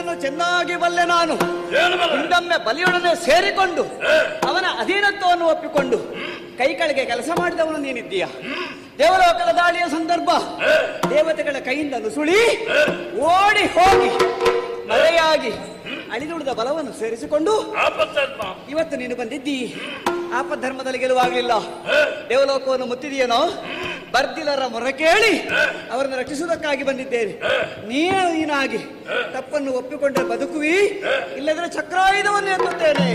ಬಲಿಯನ್ನು ಚೆನ್ನಾಗಿ ಬಲ್ಲೆ ನಾನು ಏನು ಬಲ್ಲ ಹಿಂದೊಮ್ಮೆ ಬಲಿಯೊಡನೆ ಸೇರಿಕೊಂಡು ಅವನ ಅಧೀನತ್ವವನ್ನು ಒಪ್ಪಿಕೊಂಡು ಕೈ ಕೆಳಗೆ ಕೆಲಸ ಮಾಡಿದವನು ನೀನಿದ್ದೀಯ ದೇವಲೋಕದ ದಾಳಿಯ ಸಂದರ್ಭ ದೇವತೆಗಳ ಕೈಯಿಂದ ನುಸುಳಿ ಓಡಿ ಹೋಗಿ ಮರೆಯಾಗಿ ಅಳಿದುಳಿದ ಬಲವನ್ನು ಸೇರಿಸಿಕೊಂಡು ಆಪತ್ತಾತ್ಮ ಇವತ್ತು ನೀನು ಬಂದಿದ್ದಿ ಆಪಧರ್ಮದಲ್ಲಿ ಗೆಲುವಾಗಲಿಲ್ಲ ದೇವಲೋಕವನ್ನು ಮುತ್ತಿದೆಯೇನೋ ಬರ್ದಿಲರ ಮೊರೆ ಕೇಳಿ ಅವರನ್ನು ರಕ್ಷಿಸುವುದಕ್ಕಾಗಿ ಬಂದಿದ್ದೇನೆ ನೀನು ನೀನಾಗಿ ತಪ್ಪನ್ನು ಒಪ್ಪಿಕೊಂಡ್ರೆ ಬದುಕುವಿ ಇಲ್ಲದ್ರೆ ಚಕ್ರಾಯುಧವನ್ನು ಎತ್ತುತ್ತೇನೆ